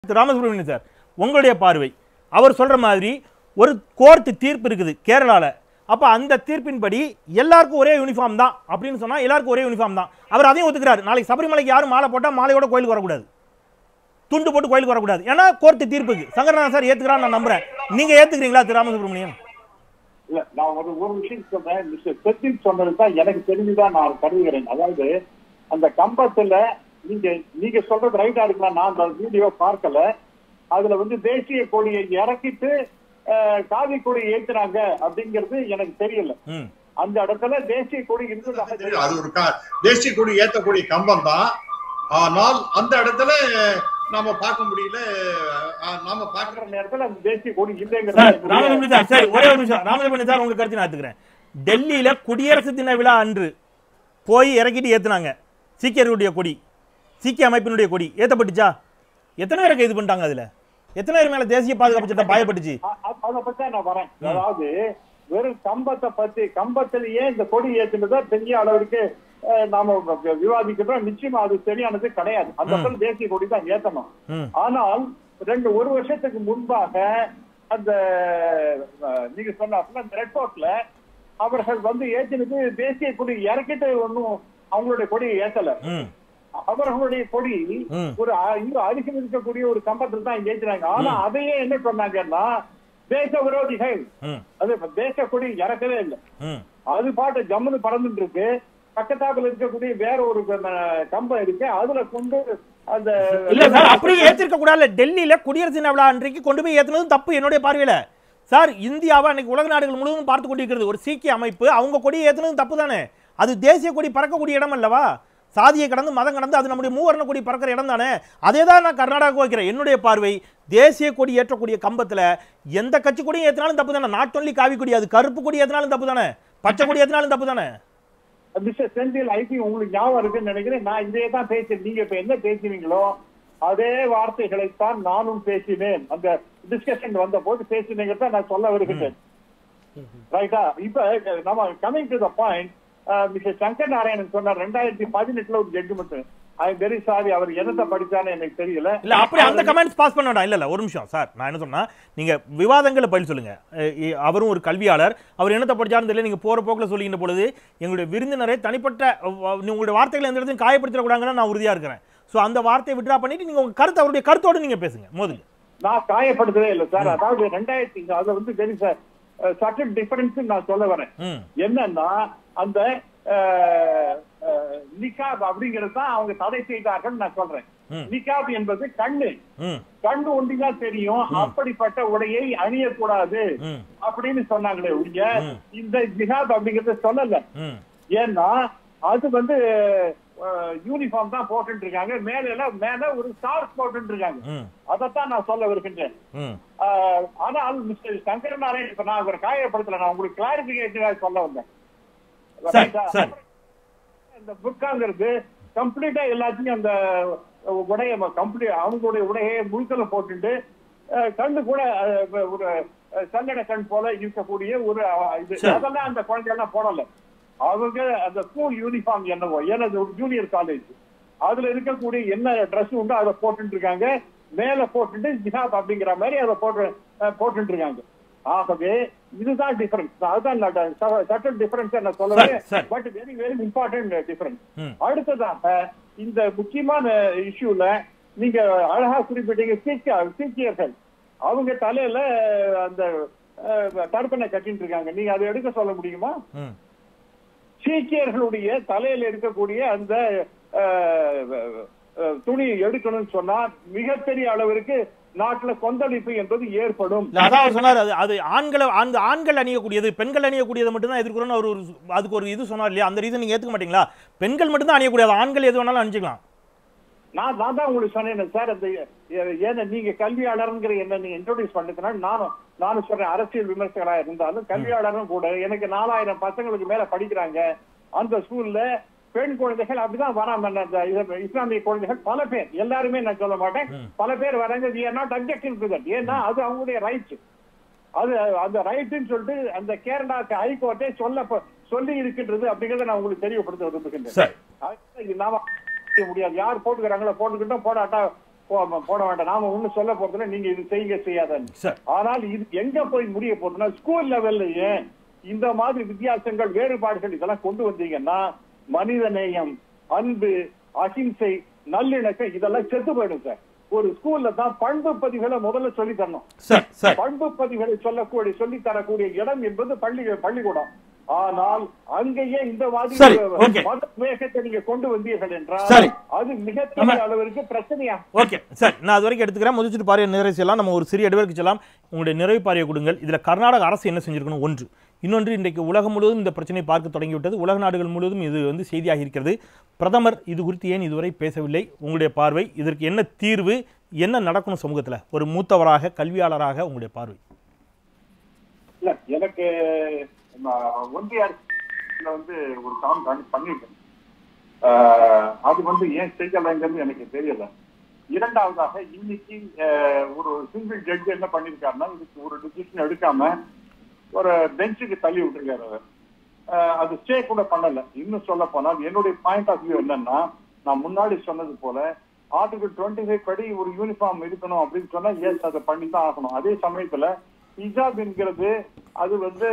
திரு Ramasubramanian sir உங்களுடைய பார்வை அவர் சொல்ற மாதிரி ஒரு கோர்ட் தீர்ப்பு இருக்குது கேரளால அப்ப அந்த தீர்ப்பின்படி எல்லாருக்கும் ஒரே யூனிஃபார்ம் தான் அப்படின்னு சொன்னா எல்லாருக்கும் ஒரே யூனிஃபார்ம் தான் அவர் அதையும் ஒத்துக்கிறாரு நாளைக்கு சபரிமலைக்கு யாரும் மாலை போட்டா மாலையோட கோயிலுக்கு வரக்கூடாது துண்டு போட்டு கோயிலுக்கு வரக்கூடாது ஏன்னா கோர்ட் தீர்ப்புக்கு சங்கரநாதன் சார் ஏத்துக்கிறான்னு நான் நம்புறேன் நீங்க ஏத்துக்கிறீங்களா திரு ராமசுப்ரமணியன் இல்ல நான் ஒரு ஒரு விஷயம் சொன்னேன் மிஸ்டர் செத்தின் சொன்னது தான் எனக்கு தெரிஞ்சுதான் நான் கருதுகிறேன் அதாவது அந்த கம்பத்துல நீங்க நீங்க சொல்றது ரைட்டா இருக்கலாம் நான் அந்த வீடியோ பார்க்கல அதுல வந்து தேசிய கொடியை இறக்கிட்டு அஹ், காவி கொடி ஏத்துறாங்க அப்படிங்கிறது எனக்கு தெரியல ம் அந்த இடத்துல தேசிய கொடி இருந்ததாக தெரியும். அது ஒரு க- தேசிய கொடி ஏத்தக்கூடிய கம்பம் தான் ஆனால் அந்த இடத்துல நாம பார்க்க முடியல அஹ், நாம பார்க்கிற பார்க்கிற நேரத்துல அந்த தேசிய கொடி சார் இல்லைங்கிறது ராமசுப்ரமணியன் சார் சரி ஒரே ஒரு நிமிஷம் ராமசுப்ரமணியன் சார் உங்க கருத்து நான் எடுத்துக்கிறேன் டெல்லியில குடியரசு தின விழா அன்று போய் இறக்கிட்டு ஏத்துனாங்க சீக்கியர்களுடைய கொடி சீக்கிய அமைப்பினுடைய கொடி ஏத்தப்பட்டுச்சா எத்தனை பேரை கைது பண்ணிட்டாங்க அதுல எத்தனை பேர் மேல தேசிய பாதுகாப்பு சட்டம் பாயப்பட்டுச்சு அ- அ- அதை பத்தி தான் நான் வரேன் அதாவது வெறும் கம்பத்தை பத்தி கம்பத்திலேயே இந்த கொடி ஏற்றுனதா பெரிய அளவிற்கு அஹ், நாம வி- விவாதிக்கிறோம் நிச்சயமா அது சரியானது கிடையாது அந்த இடத்துல தேசிய கொடி தான் ஏத்தணும் ம் ஆனால் ரெண்டு ஒரு வருஷத்துக்கு முன்பாக அந்த அஹ், நீங்க சொன்னாப்புல அந்த ரெட் ஃபோர்ட்ல அவர்கள் வந்து ஏற்றினது தேசிய கொடி இறக்கிட்டு ஒன்றும் அவங்களுடைய கொடியை ஏத்தல ம் அவர்களுடைய கொடி ம். ஒரு அ- இங்க அருகில் இருக்கக்கூடிய ஒரு கம்பத்தில் தான் ஏற்றினாங்க ஆனா அதையே என்ன சொன்னாங்கன்னா தேச விரோதிகள் ம் அது இப்ப தேச கொடி இறக்கவே இல்லை ம் அது பாட்டு ஜம்முன்னு பறந்துட்டு இருக்கு பக்கத்தாப்புல இருக்கக்கூடிய வேற ஒரு அஹ், கம்பம் இருக்கு அதுல கொண்டு அந்த இல்ல சார் அப்படி ஏத்திருக்க கூடாது டெல்லியில குடியரசு தின விழா அன்றைக்கு கொண்டு போய் ஏத்துனது தப்பு என்னுடைய பார்வையில சார் இந்தியாவை அன்னைக்கு உலக நாடுகள் முழுவதும் பார்த்து கொண்டிருக்கிறது ஒரு சீக்கிய அமைப்பு அவங்க கொடியை ஏத்துனது தப்பு தானே அது தேசிய கொடி பறக்கக்கூடிய இடம் அல்லவா சாதியை கடந்து மதம் கடந்து அது நம்முடைய மூவர்ண கொடி பறக்கிற இடம் தானே அதே தான் நான் கர்நாடகா வைக்கிறேன் என்னுடைய பார்வை தேசிய கொடி ஏற்றக்கூடிய கம்பத்துல எந்த கட்சி கொடியும் ஏத்தினாலும் தப்பு தானே நாட் ஒன்லி காவி கொடி அது கருப்பு கொடி ஏத்தினாலும் தப்பு தானே பச்சை கொடி ஏத்தினாலும் தப்பு தானே மிஸ்டர் செந்தில் ஐபி உங்களுக்கு ஞாபகம் இருக்குன்னு நினைக்கிறேன் நான் இதே தான் பேசுறேன் நீங்க இப்ப என்ன பேசுவீங்களோ அதே வார்த்தைகளைத்தான் நானும் பேசினேன் அந்த டிஸ்கஷன் வந்த போது பேசினீங்க நான் சொல்ல வருகிறேன் ரைட்டா இப்ப நம்ம coming to the point mister Shankar Narayanan சொன்னார் ரெண்டாயிரத்தி பதினெட்டுல ஒரு ஜட்ஜ்மெண்ட் ஐ வெரி சாரி அவர் என்னத்தை படிச்சான்னு எனக்கு தெரியல இல்ல அப்படி அந்த கமெண்ட்ஸ் பாஸ் பண்ண வேண்டாம் இல்ல இல்ல ஒரு நிமிஷம் சார் நான் என்ன சொன்னா நீங்க விவாதங்களை பதில் சொல்லுங்க அஹ் இ- அவரும் ஒரு கல்வியாளர் அவர் என்னத்தை படிச்சாருன்னு தெரியல நீங்க போற போக்குல சொல்லிக்கின்ற பொழுது எங்களுடைய விருந்தினரை தனிப்பட்ட அஹ், வ- உங்களுடைய வார்த்தைகளை எந்த இடத்தையும் காயப்படுத்திடக்கூடாதுன்னு நான் உறுதியா இருக்கிறேன் சோ அந்த வார்த்தையை விட்ரா பண்ணிட்டு நீங்க உங்க கருத்து அவருடைய கருத்தோடு நீங்க பேசுங்க முதல்ல நான் காயப்படுத்தவே இல்லை சார் அதாவது ரெண்டாயிரத்தி அது வந்து வெரி சார் சட்டன் டிஃபரன்ஸ் நான் சொல்ல வரேன் ம் என்னன்னா அந்த நிகாப் அப்படிங்கிறது தான் அவங்க தடை செய்தார்கள் நான் சொல்றேன் ம். நிகாப் என்பது கண்ணு ம் கண்ணு ஒண்டிதான் தெரியும் அப்படிப்பட்ட உடையை அணியக்கூடாது ம் அப்படின்னு சொன்னாங்களே ஒழிய ம். இந்த ஜிஹாத் அப்படிங்கறத சொல்லல ம் ஏன்னா அது வந்து யூனிஃபார்ம் தான் போட்டுட்டு இருக்காங்க மேல எல்லாம் மேல ஒரு ஸ்டார் போட்டுட்டு இருக்காங்க ம் அதைத்தான் நான் சொல்ல வருகின்றேன் ம் ஆஹ் ஆனால் மிஸ்டர் சங்கர் நாராயண் இப்ப நான் அவரை காயப்படுத்தல நான் உங்களுக்கு கிளாரிபிகேஷன் சொல்ல வந்தேன் சரி, சரி. இந்த புக்காங்கிறது கம்ப்ளீட்டா எல்லாத்தையும் அந்த உடைய கம்ப்ளீட் அவங்களுடைய உடையை முழுக்கல போட்டுட்டு அஹ், கண்ணு கூட அஹ், ஒரு அஹ், சல்லடை கண் போல இருக்கக்கூடிய ஒரு அஹ், இது சரி. அதெல்லாம் அந்த குழந்தைகள்லாம் போடல அவங்க அந்த ஸ்கூல் யூனிஃபார்ம் என்னவோ ஏன்னா அது ஒரு ஜூனியர் காலேஜ் அதுல இருக்கக்கூடிய என்ன ட்ரெஸ் உண்டோ அதை போட்டுட்டு இருக்காங்க மேல போட்டுட்டு ஜிஹாத் அப்படிங்கிற மாதிரி அதை போட்டு அஹ், போட்டுட்டு இருக்காங்க ஆகவே இதுதான் டிஃபரன்ஸ் அதுதான் நான் ச- சட்டம் டிஃபரன்ஸ் நான் சொல்லுவேன் சரி, சரி. But very very important difference hmm. அடுத்ததாக இந்த முக்கியமான இஷ்யூல நீங்க அழகா குறிப்பிட்டீங்க சீக்கிய சீக்கியர்கள் அவங்க தலையில அந்த அஹ், தடுப்பணை கட்டிட்டு இருக்காங்க நீங்க அதை எடுக்க சொல்ல முடியுமா ம் சீக்கியர்களுடைய தலையில இருக்கக்கூடிய அந்த அஹ், அஹ், துணி எடுக்கணும்னு சொன்னா மிகப்பெரிய அளவிற்கு நாட்டுல கொந்தளிப்பு என்பது ஏற்படும் இல்ல அதான் அவர் சொன்னார் அது அது ஆண்களை அந்த ஆண்கள் அணியக்கூடியது பெண்கள் அணியக்கூடியது மட்டும் தான் எதிர்க்கிறோம்னு அவர் ஒரு அதுக்கு ஒரு இது சொன்னார் இல்லையா அந்த ரீசன் நீங்க ஏத்துக்க மாட்டீங்களா பெண்கள் மட்டும் தான் அணியக்கூடியது ஆண்கள் எது வேணாலும் அணிஞ்சிக்கலாம் நான் நான் தான் உங்களுக்கு சொன்னேன் சார் அந்த ஏ- ஏன்னா நீங்க கல்வியாளருங்கிற என்ன நீங்க இன்ட்ரோடியூஸ் பண்ணதுனால நானும் நானும் சொல்றேன் அரசியல் விமர்சகரா இருந்தாலும் கல்வியாளரும் கூட எனக்கு நாலாயிரம் பசங்களுக்கு மேல படிக்கிறாங்க அந்த ஸ்கூல்ல பெண் குழந்தைகள் அப்படிதான் வராம அந்த இது- இஸ்லாமிய குழந்தைகள் பல பேர் எல்லாருமே நான் சொல்ல மாட்டேன் பல பேர் வராங்க we are not objecting to that ஏன்னா அது அவங்களுடைய ரைட்ஸ் அது அந்த ரைட்னு சொல்லிட்டு அந்த கேரளா ஹைகோர்ட்டே சொல்ல சொல்லி இருக்கின்றது அப்படிங்கறத நான் உங்களுக்கு தெரியப்படுத்த விரும்புகின்றேன் சரி அது இது நாம செய்ய முடியாது யார் போட்டுக்கிறாங்களோ போட்டுக்கிட்டோம் போடாட்டா போ- போட வேண்டாம் நாம ஒண்ணு சொல்ல போறதுல நீங்க இது செய்யுங்க செய்யாதன்னு சார் ஆனால் இது எங்க போய் முடிய போகுதுன்னா ஸ்கூல் லெவல்லயே இந்த மாதிரி வித்தியாசங்கள் வேறுபாடுகள் இதெல்லாம் கொண்டு வந்தீங்கன்னா மனித நேயம் அன்பு அகிம்சை நல்லிணக்கம் இதெல்லாம் செத்து போயிடும் சார் ஒரு ஸ்கூல்ல தான் பண்பு பதிவுகளை முதல்ல சொல்லி தரணும் சார் சார் பண்பு பதிவுகளை சொல்லக்கூடிய சொல்லி தரக்கூடிய இடம் என்பது பள்ளி பள்ளிக்கூடம் ஆனால் அங்கேயே இந்த மாதிரி சரி, okay. மத வேகத்தை நீங்க கொண்டு வந்தீர்கள் என்றால் சரி. அது மிகப்பெரிய அளவிற்கு பிரச்சனையா ஓகே சார் நான் அது வரைக்கும் எடுத்துக்கிறேன் முதிச்சுட்டு பார்வையை நிறைவு செய்யலாம் நம்ம ஒரு சிறிய இடைவெளிக்கு செல்லலாம் உங்களுடைய நிறைவு பார்வையை கொடுங்கள் இதில் கர்நாடக அரசு என்ன செஞ்சிருக்கணும் ஒன்று இன்னொன்று இன்றைக்கு உலகம் முழுவதும் இந்த பிரச்சனை பார்க்க தொடங்கிவிட்டது உலக நாடுகள் முழுவதும் இது வந்து செய்தியாக இருக்கிறது பிரதமர் இது குறித்து ஏன் இதுவரை பேசவில்லை உங்களுடைய பார்வை இதற்கு என்ன தீர்வு என்ன நடக்கணும் சமூகத்தில் ஒரு மூத்தவராக கல்வியாளராக உங்களுடைய பார்வை இல்ல எனக்கு நான் ஒன்றிய அரசுல வந்து ஒரு காம் பண்ணிருக்கேன் ஆஹ் அது வந்து ஏன் செய்யலைங்கிறது எனக்கு தெரியல இரண்டாவதாக இன்னைக்கு ஆஹ் ஒரு சிங்கிள் ஜட்ஜ் என்ன பண்ணிருக்காருன்னா இதுக்கு ஒரு டிசிஷன் எடுக்காம ஒரு பெஞ்சுக்கு தள்ளி விட்டுருக்காரு அவர் ஆஹ் அது ஸ்டே கூட பண்ணல இன்னும் சொல்ல போனால் என்னுடைய பாயிண்ட் ஆஃப் வியூ என்னன்னா நான் முன்னாடி சொன்னது போல ஆர்டிகல் டுவெண்ட்டி ஃபைவ் படி ஒரு யூனிஃபார்ம் இருக்கணும் அப்படின்னு சொன்னா எஸ் அதை பண்ணி தான் ஆகணும் அதே சமயத்துல ஹிஜாப் என்கிறது அது வந்து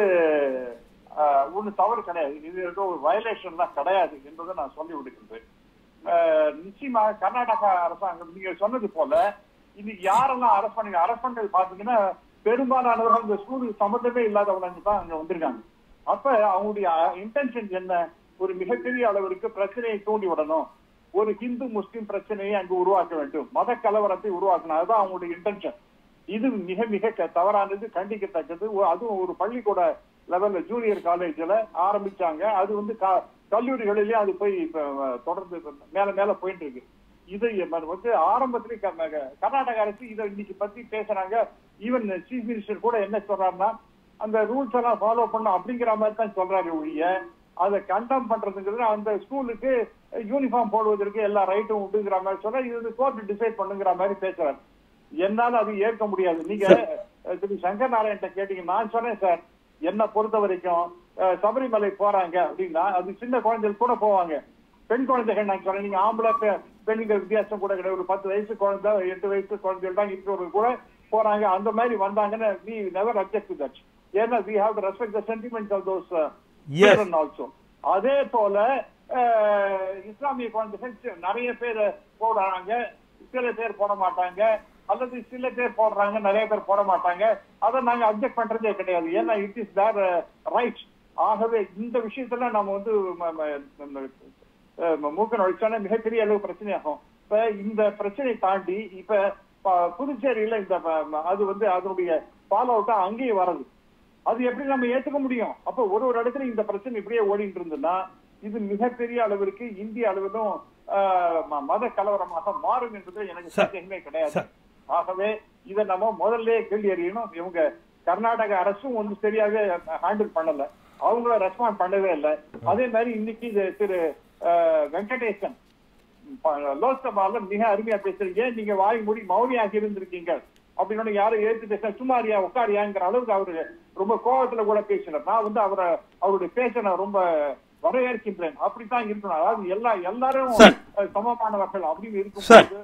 ஒண்ணு தவறு கிடையாது இது ஏதோ ஒரு வயலேஷன் தான் கிடையாது என்பதை நான் சொல்லி விடுகின்றேன் ஆஹ் நிச்சயமாக கர்நாடகா அரசாங்கம் நீங்க சொன்னது போல இது யாரெல்லாம் அரெஸ்ட் பண்ணி அரெஸ்ட் பண்ணது பாத்தீங்கன்னா பெரும்பாலானவர்கள் இந்த ஸ்கூலுக்கு சம்மந்தமே இல்லாதவங்க தான் அங்க வந்திருக்காங்க அப்ப அவங்களுடைய இன்டென்ஷன் என்ன ஒரு மிகப்பெரிய அளவிற்கு பிரச்சனையை தூண்டி விடணும் ஒரு ஹிந்து முஸ்லிம் பிரச்சனையை அங்கு உருவாக்க வேண்டும் மத கலவரத்தை உருவாக்கணும் அதுதான் அவங்களுடைய இன்டென்ஷன் இது மிக மிக க- தவறானது கண்டிக்கத்தக்கது ஒ- அதுவும் ஒரு பள்ளிக்கூட லெவல்ல ஜூனியர் காலேஜ்ல ஆரம்பிச்சாங்க அது வந்து க- கல்லூரிகளிலே அது போய் இப்ப அஹ், தொடர்ந்து இப்ப மேல மேல போயிட்டு இருக்கு இது எம்ம- வந்து ஆரம்பத்திலே க- க- கர்நாடக அரசு இதை இன்னைக்கு பத்தி பேசுறாங்க ஈவன் சீஃப் மினிஸ்டர் கூட என்ன சொல்றாருன்னா அந்த ரூல்ஸ் எல்லாம் ஃபாலோ பண்ணும் அப்படிங்கிற மாதிரி தான் சொல்றாரு ஒழிய அதை கண்டம் பண்றதுங்கிறது அந்த ஸ்கூலுக்கு யூனிஃபார்ம் போடுவதற்கு எல்லா ரைட்டும் உண்டுங்கிற மாதிரி சொல்ற இது கோர்ட் டிசைட் பண்ணுங்கிற மாதிரி பேசுறாரு என்னால அது ஏற்க முடியாது நீங்க அஹ், திரு சங்கர் நாராயணன் கேட்டீங்க நான் சொன்னேன் சார் என்ன பொறுத்த வரைக்கும் அஹ், சபரிமலை போறாங்க அப்படின்னா அது சின்ன குழந்தைகள் கூட போவாங்க பெண் குழந்தைகள் நான் சொன்னேன் நீங்க ஆம்பளை பெ- பெண்ணுங்க வித்தியாசம் கூட கிடையாது ஒரு பத்து வயசு குழந்தை எட்டு வயசு குழந்தைகள் தான் இருக்கிறவங்க கூட போறாங்க அந்த மாதிரி வந்தாங்கன்னு வி நெவர் அப்செக்ட் தட் ஏன்னா we have to respect the sentiments of those Yes. Also அதே போல அஹ், இஸ்லாமிய குழந்தைகள் சி- நிறைய பேர் போடுறாங்க சில பேர் போட மாட்டாங்க அல்லது சில பேர் போடுறாங்க நிறைய பேர் போட மாட்டாங்க அதை நாங்க அப்செக்ட் பண்றதே கிடையாது ஏன்னா இட் இஸ் தேர் ரைட் ஆகவே இந்த விஷயத்துல நம்ம வந்து ம- ம- ம- அஹ் மூக்க நுழைச்சானே மிகப்பெரிய அளவு பிரச்சனையாகும் இப்ப இந்த பிரச்சனையை தாண்டி இப்ப ப- புதுச்சேரியில இந்த ப- ம- அது வந்து அதனுடைய ஃபாலோ அவுட்டா அங்கேயும் வருது அது எப்படி நம்ம ஏத்துக்க முடியும் அப்ப ஒரு ஒரு இடத்துல இந்த பிரச்சனை இப்படியே ஓடிட்டு இருந்ததுன்னா இது மிகப்பெரிய அளவிற்கு இந்திய அளவிலும் ஆஹ், ம- மத கலவரமாக மாறும் என்பது எனக்கு சார். சந்தேகமே கிடையாது சார். ஆகவே இதை நம்ம முதல்ல கேள்வி அறியணும் இவங்க கர்நாடக அரசும் வந்து சரியாவே ஹேண்டில் பண்ணல அவங்களும் ரெஸ்பாண்ட் பண்ணவே இல்லை அதே மாதிரி இன்னைக்கு இது திரு ஆஹ், வெங்கடேசன் ப- லோக்சபால மிக அருமையா பேசுறீங்க நீங்க வாய் மூடி மௌனியாக இருந்திருக்கீங்க அப்படின்னு யாரும் ஏத்து பேச சும்மாரியா உட்காரியாங்கிற அளவுக்கு அவரு ரொம்ப கோபத்துல கூட பேசினார் நான் வந்து அவரை அவருடைய பேச்ச நான் ரொம்ப வரவேற்கின்றேன் அப்படித்தான் இருக்கணும் அதாவது எல்லா எல்லாரும் சார். அஹ், சமமானவர்கள் அப்படின்னு சார். இருக்கும்போது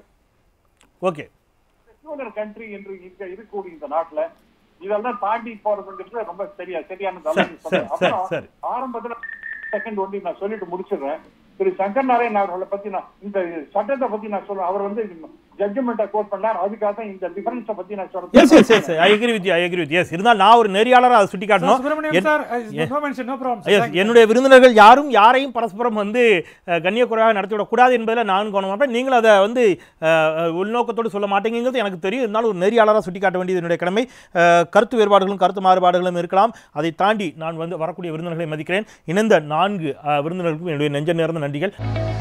ஓகே செக்குலர் கண்ட்ரி என்று இருக்க இருக்கக்கூடிய இந்த நாட்டுல இதெல்லாம் தாண்டி போறதுங்கிறது ரொம்ப சரியா சரியானது சார், சார், சார், சார். ஆரம்பத்துல செகண்ட் ஒண்டி நான் சொல்லிட்டு முடிச்சிடுறேன் திரு சங்கர் நாராயண் அவர்களை பத்தி நான் இந்த சட்டத்தை பத்தி நான் சொல்றேன் அவர் வந்து ஜட்ஜ்மெண்ட்டை கோட் பண்ணார் அதுக்காக தான் இந்த டிஃபரன்ஸை பத்தி நான் எஸ் எஸ் எஸ் சொல்றேன் I agree with I agree with yes இருந்தால் நான் ஒரு நெறியாளராக அதை சுட்டி காட்டணும் சுப்பிரமணியம் என்- சார் என்- no mention no problem yes என்னுடைய விருந்தினர்கள் யாரும் யாரையும் பரஸ்பரம் வந்து அஹ், கண்ணியக்குறைவாக நடத்திவிடக்கூடாது என்பதில் நான் கவனமாக நீங்களும் அதை வந்து அஹ், அஹ், உள்நோக்கத்தோடு சொல்ல மாட்டேங்கிறது எனக்கு தெரியும் இருந்தாலும் ஒரு நெறியாளராக சுட்டி காட்ட வேண்டியது என்னுடைய கடமை அஹ், கருத்து வேறுபாடுகளும் கருத்து மாறுபாடுகளும் இருக்கலாம் அதை தாண்டி நான் வந்து வரக்கூடிய விருந்தினர்களை மதிக்கிறேன் இணைந்த நான்கு அஹ், விருந்தினர்களுக்கும் என்னுடைய நெஞ்ச நேர்ந்த நன்றிகள்